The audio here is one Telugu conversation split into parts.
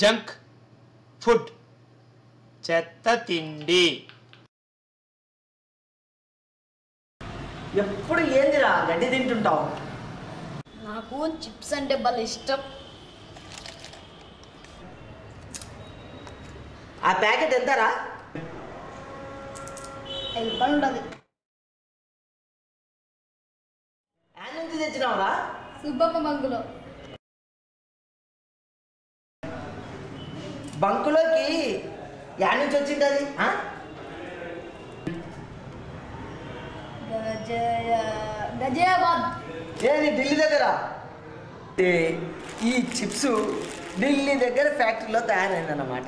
జంక్ ఫుడ్ చెత్త తిండి ఎప్పుడు ఏందిరా గడ్డి తింటుంటావు నాకు చిప్స్ అంటే భలే ఇష్టం ఆ ప్యాకెట్ ఎంతరా ఐదు రూపాయలు ఉంటుంది యాడ్ నుంచి తెచ్చినావురా సుబ్బమ్మ బంకులో బంకులోకి యాడ్ నుంచి వచ్చింటది ఆ? గజయ గజయాబాద్ ఏది ఢిల్లీ దగ్గర ఏ, ఈ చిప్స్ ఢిల్లీ దగ్గర ఫ్యాక్టరీలో తయారైందన్నమాట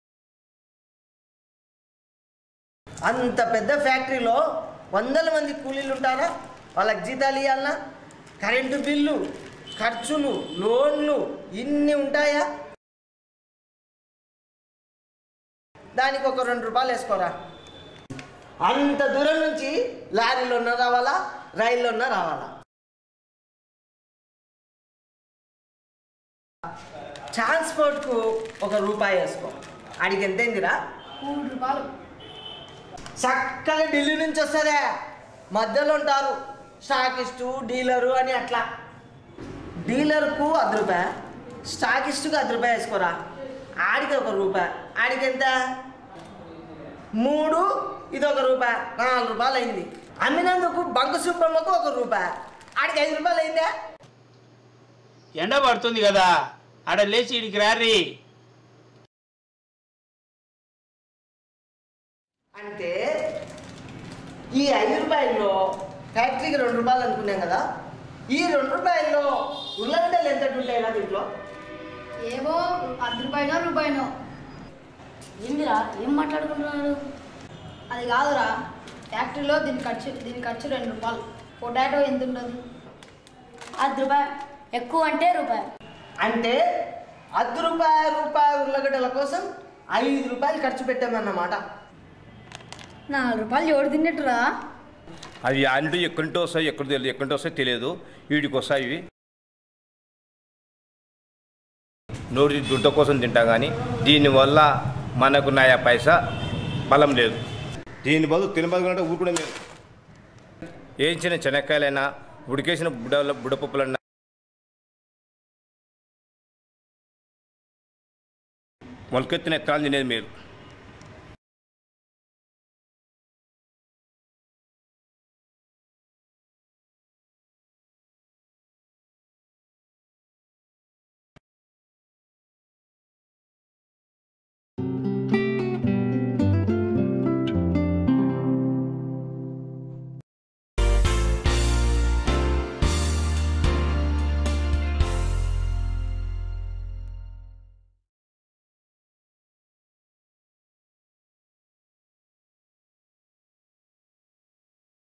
అంత పెద్ద ఫ్యాక్టరీలో వందల మంది కూలీలు ఉంటారా వాళ్ళకి జీతాలు ఇవ్వాలన్నా కరెంటు బిల్లు ఖర్చులు లోన్లు ఇన్ని ఉంటాయా దానికి ఒక రెండు రూపాయలు వేసుకోరా అంత దూరం నుంచి లారీలోన్నా రావాలా రైల్లోన్నా రావాలా ట్రాన్స్పోర్ట్కు ఒక రూపాయి వేసుకో ఆడికి ఎంత అయిందిరా మూడు రూపాయలు చక్కగా ఢిల్లీ నుంచి వస్తుందే మధ్యలో ఉంటారు స్టాకిస్టు డీలరు అని అట్లా డీలర్కు అర్ధ రూపాయ స్టాకిస్టుకు అర్ధ రూపాయ వేసుకోరా ఆడికి ఒక రూపాయి ఆడికి ఎంత మూడు ఇది ఒక రూపాయి నాలుగు రూపాయలు అయింది అమ్మినందుకు బంకు సుబ్బమ్మకు ఒక రూపాయి ఆడికి ఐదు రూపాయలు అయిందా ఎండ పడుతుంది కదా ఆడ లేచి ఇడికి రారి అంటే ఈ ఐదు రూపాయల్లో ఫ్యాక్టరీకి రెండు రూపాయలు అనుకున్నాం కదా ఈ రెండు రూపాయల్లో ఉల్లగడ్డలు ఎంత ఉంటాయి దీంట్లో ఏమో అర్ధ రూపాయనో రూపాయనో ఏందిరా ఏం మాట్లాడుకుంటున్నారు అది కాదురా ఫ్యాక్టరీలో దీని ఖర్చు దీని ఖర్చు రెండు రూపాయలు పొటాటో ఎంత ఉంటుంది అర్ధ రూపాయి ఎక్కువ అంటే రూపాయి అంటే అర్ధ రూపాయ రూపాయి ఉల్లగడ్డల కోసం ఐదు రూపాయలు ఖర్చు పెట్టామన్నమాట నాలుగు రూపాయలు ఎవడు తిన్నట్టురా అవి అంటూ ఎక్కడింటో వస్తాయి ఎక్కడ తెలియదు ఎక్కడింటో వస్తాయి తెలియదు వీడికి వస్తాయి ఇవి నోటి దుడ్డ కోసం తింటా కానీ దీనివల్ల మనకు నయా పైసా బలం లేదు దీని బదులు తినబదులంటే ఊరుకునే లేదు వేయించిన శనక్కాయలైనా ఉడికేసిన బుడ బుడపప్పులైనా మొలకెత్తిన ఎత్తాలు తినేది మీరు